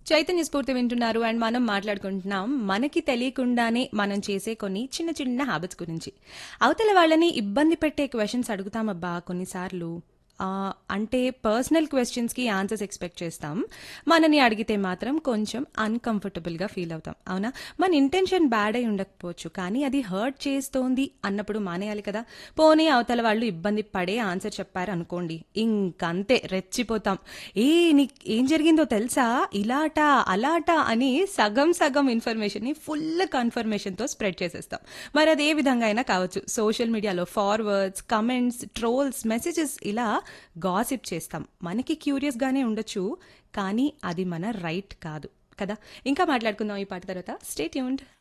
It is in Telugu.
చైతన్య స్ఫూర్తి వింటున్నారు అండ్ మనం మాట్లాడుకుంటున్నాం మనకి తెలియకుండానే మనం చేసే కొన్ని చిన్న చిన్న హ్యాబిట్స్ గురించి అవతల వాళ్ళని ఇబ్బంది పెట్టే క్వశ్చన్స్ అడుగుతామబ్బా కొన్నిసార్లు ఆ, అంటే పర్సనల్ క్వశ్చన్స్కి ఆన్సర్స్ ఎక్స్పెక్ట్ చేస్తాం మనని అడిగితే మాత్రం కొంచెం అన్కంఫర్టబుల్గా ఫీల్ అవుతాం అవునా మన ఇంటెన్షన్ బ్యాడ్ అయి ఉండకపోవచ్చు కానీ అది హర్ట్ చేస్తోంది అన్నప్పుడు మానేయాలి కదా పోనీ అవతల వాళ్ళు ఇబ్బంది పడే ఆన్సర్ చెప్పారు అనుకోండి ఇంకంతే రెచ్చిపోతాం ఏ నీకు ఏం జరిగిందో తెలుసా ఇలాట అలాట అని సగం సగం ఇన్ఫర్మేషన్ని ఫుల్ కన్ఫర్మేషన్తో స్ప్రెడ్ చేసేస్తాం మరి అది ఏ విధంగా అయినా కావచ్చు సోషల్ మీడియాలో ఫార్వర్డ్స్ కమెంట్స్ ట్రోల్స్ మెసేజెస్ ఇలా గాసిప్ చేస్తాం మనకి క్యూరియస్గానే ఉండొచ్చు కానీ అది మన రైట్ కాదు కదా ఇంకా మాట్లాడుకుందాం ఈ పాట తర్వాత స్టే ట్యూన్డ్